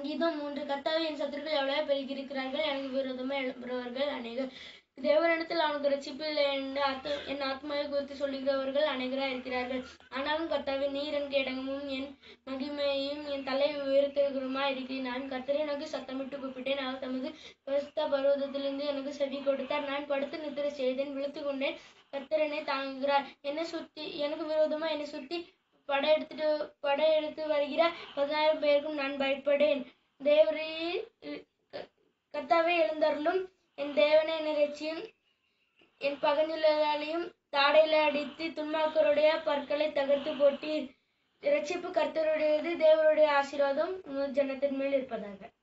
சங்கீதம் மூன்று கர்த்தாவே என் சத்துருக்கள் எவ்வளவு பெருகியிருக்கிறார்கள் எனக்கு விரோதமாக எழுப்புறவர்கள் அநேகர் தேவனிடத்தில் அவனுக்கு ரட்சிப்பு இல்லை என்று ஆத்து என் ஆத்மாவை குறித்து சொல்லுகிறவர்கள் அநேகராக இருக்கிறார்கள் ஆனாலும் கர்த்தாவே நீர் என் கேடகமும் என் மகிமையும் என் தலை உயர்த்துகிறமா இருக்கிறேன் நான் கர்த்தரை நோக்கி சத்தமிட்டு கூப்பிட்டேன் அவர் தமது பரிசுத்த பர்வதத்திலிருந்து எனக்கு செவி கொடுத்தார் நான் படுத்து நித்திரை செய்தேன் விழுத்து கொண்டேன் கர்த்தர் என்னை தாங்குகிறார் என்னை சுத்தி எனக்கு விரோதமா என்னை சுத்தி படையெடுத்துட்டு படையெடுத்து வருகிற பதினாயிரம் பேருக்கும் நான் பயப்படேன் தேவரே கர்த்தாவே எழுந்தருளும் என் தேவனை என்னை ரட்சியும் என் பகஞ்சிலாலையும் தாடையில அடித்து துன்மாக்கருடைய பற்களை தகர்த்து போட்டீர் ரட்சிப்பு கர்த்தருடையது தேவருடைய ஆசீர்வாதம் உமது ஜனத்தின் மேல் இருப்பதாக